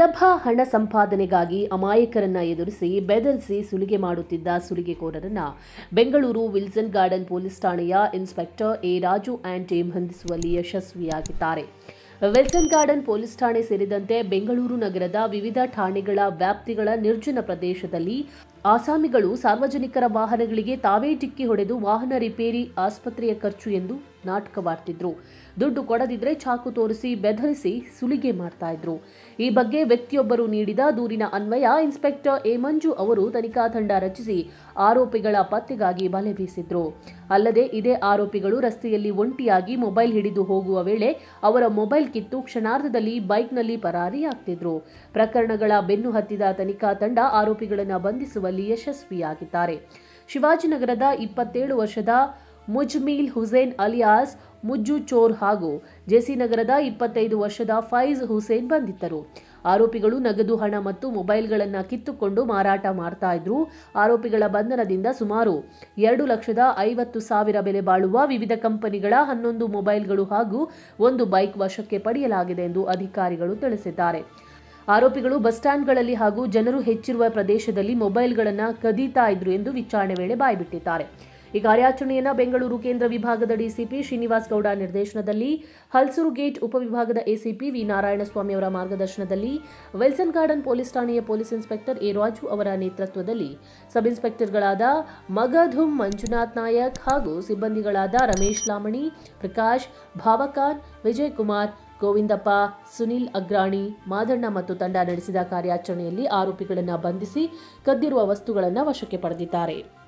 ಸುಲಭ ಹಣ ಸಂಪಾದನೆಗಾಗಿ ಅಮಾಯಕರನ್ನ ಎದುರಿಸಿ ಬೆದರಿಸಿ ಸುಲಿಗೆ ಮಾಡುತ್ತಿದ್ದ ಸುಲಿಗೆಕೋರರನ್ನ ಬೆಂಗಳೂರು ವಿಲ್ಸನ್ ಗಾರ್ಡನ್ ಪೊಲೀಸ್ ಠಾಣೆಯ inspector A Raju and team ಬಂಧಿಸುವಲ್ಲಿ ಯಶಸ್ವಿಯಾಗಿದ್ದಾರೆ ವಿಲ್ಸನ್ ಗಾರ್ಡನ್ ಪೊಲೀಸ್ ಠಾಣೆ ಸೇರಿದಂತೆ ಬೆಂಗಳೂರು ನಗರದ ವಿವಿಧ ಠಾಣೆಗಳ ವ್ಯಾಪ್ತಿಗಳ ನಿರ್ಜನ ಪ್ರದೇಶದಲ್ಲಿ ಆಸಾಮಿಗಳು ಸಾರ್ವಜನಿಕರ ವಾಹನಗಳಿಗೆ ತಾವೇ ಡಿಕ್ಕಿ ಹೊಡೆದು ವಾಹನ ರಿಪೇರಿ ಆಸ್ಪತ್ರೆಯ ಖರ್ಚು ಎಂದು ನಾಟಕವಾಡ್ತಿದ್ರು ದುಡ್ಡು ಕೊಡದಿದ್ರೆ ಚಾಕು ತೋರಿಸಿ ಬೆದರಿಸಿ ಸುಲಿಗೆ ಮಾಡ್ತಾ ಇದ್ರು ಈ ಬಗ್ಗೆ ವ್ಯಕ್ತಿಯೊಬ್ಬರು ನೀಡಿದ ದೂರಿನ ಅನ್ವಯ ಇನ್ಸ್ಪೆಕ್ಟರ್ ಎ ಮಂಜು ಅವರು ತನಿಖಾ ತಂಡ ರಚಿಸಿ ಆರೋಪಿಗಳ ಪತ್ತೆಗಾಗಿ ಬಲೆ ಬೀಸಿದ್ರು ಅಲ್ಲದೆ ಇದೇ ಆರೋಪಿಗಳು ರಸ್ತೆಯಲ್ಲಿ ಒಂಟಿಯಾಗಿ ಮೊಬೈಲ್ ಹಿಡಿದು ಹೋಗುವ ವೇಳೆ ಅವರ ಮೊಬೈಲ್ ಕಿತ್ತು ಕ್ಷಣಾರ್ಧದಲ್ಲಿ ಬೈಕ್ನಲ್ಲಿ ಪರಾರಿಯಾಗ್ತಿದ್ರು ಪ್ರಕರಣಗಳ ಬೆನ್ನು ಹತ್ತಿದ ತನಿಖಾ ತಂಡ ಆರೋಪಿಗಳನ್ನು ಬಂಧಿಸುವಲ್ಲಿ ಯಶಸ್ವಿಯಾಗಿದ್ದಾರೆ ಶಿವಾಜಿನಗರದ ಇಪ್ಪತ್ತೇಳು ವರ್ಷದ ಮುಜ್ಮೀಲ್ ಹುಸೇನ್ ಅಲಿಯಾಸ್ ಮುಜ್ಜು ಚೋರ್ ಹಾಗೂ ಜೆಸಿ ನಗರದ ಇಪ್ಪತ್ತೈದು ವರ್ಷದ ಫೈಜ್ ಹುಸೇನ್ ಬಂಧಿತರು ಆರೋಪಿಗಳು ನಗದು ಹಣ ಮತ್ತು ಮೊಬೈಲ್ಗಳನ್ನು ಕಿತ್ತುಕೊಂಡು ಮಾರಾಟ ಮಾಡ್ತಾ ಇದ್ರು ಆರೋಪಿಗಳ ಬಂಧನದಿಂದ ಸುಮಾರು ಎರಡು ಲಕ್ಷದ ಐವತ್ತು ಸಾವಿರ ಬೆಲೆ ಬಾಳುವ ವಿವಿಧ ಕಂಪನಿಗಳ ಹನ್ನೊಂದು ಮೊಬೈಲ್ಗಳು ಹಾಗೂ ಒಂದು ಬೈಕ್ ವಶಕ್ಕೆ ಪಡೆಯಲಾಗಿದೆ ಎಂದು ಅಧಿಕಾರಿಗಳು ತಿಳಿಸಿದ್ದಾರೆ ಆರೋಪಿಗಳು ಬಸ್ ಸ್ಟ್ಯಾಂಡ್ಗಳಲ್ಲಿ ಹಾಗೂ ಜನರು ಹೆಚ್ಚಿರುವ ಪ್ರದೇಶದಲ್ಲಿ ಮೊಬೈಲ್ಗಳನ್ನು ಕದೀತಾ ಇದ್ರು ಎಂದು ವಿಚಾರಣೆ ವೇಳೆ ಬಾಯ್ಬಿಟ್ಟಿದ್ದಾರೆ ಈ ಕಾರ್ಯಾಚರಣೆಯನ್ನ ಬೆಂಗಳೂರು ಕೇಂದ್ರ ವಿಭಾಗದ ಡಿಸಿಪಿ ಶ್ರೀನಿವಾಸ್ ಗೌಡ ನಿರ್ದೇಶನದಲ್ಲಿ ಹಲ್ಸೂರು ಗೇಟ್ ಉಪವಿಭಾಗದ ಎಸಿಪಿ ವಿ ನಾರಾಯಣಸ್ವಾಮಿ ಅವರ ಮಾರ್ಗದರ್ಶನದಲ್ಲಿ ವಿಲ್ಸನ್ ಗಾರ್ಡನ್ ಪೊಲೀಸ್ ಠಾಣೆಯ ಪೊಲೀಸ್ ಇನ್ಸ್ಪೆಕ್ಟರ್ ಎ ರಾಜು ಅವರ ನೇತೃತ್ವದಲ್ಲಿ ಸಬ್ ಇನ್ಸ್ಪೆಕ್ಟರ್ಗಳಾದ ಮಗಧುಮ್ ಮಂಜುನಾಥ್ ನಾಯಕ್ ಹಾಗೂ ಸಿಬ್ಬಂದಿಗಳಾದ ರಮೇಶ್ ಲಾಮಣಿ ಪ್ರಕಾಶ್ ಭಾವಕಾನ್ ವಿಜಯ್ ಕುಮಾರ್ ಗೋವಿಂದಪ್ಪ ಸುನಿಲ್ ಅಗ್ರಾಣಿ ಮಾದಣ್ಣ ಮತ್ತು ತಂಡ ನಡೆಸಿದ ಕಾರ್ಯಾಚರಣೆಯಲ್ಲಿ ಆರೋಪಿಗಳನ್ನು ಬಂಧಿಸಿ ಕದ್ದಿರುವ ವಸ್ತುಗಳನ್ನು ವಶಕ್ಕೆ ಪಡೆದಿದ್ದಾರೆ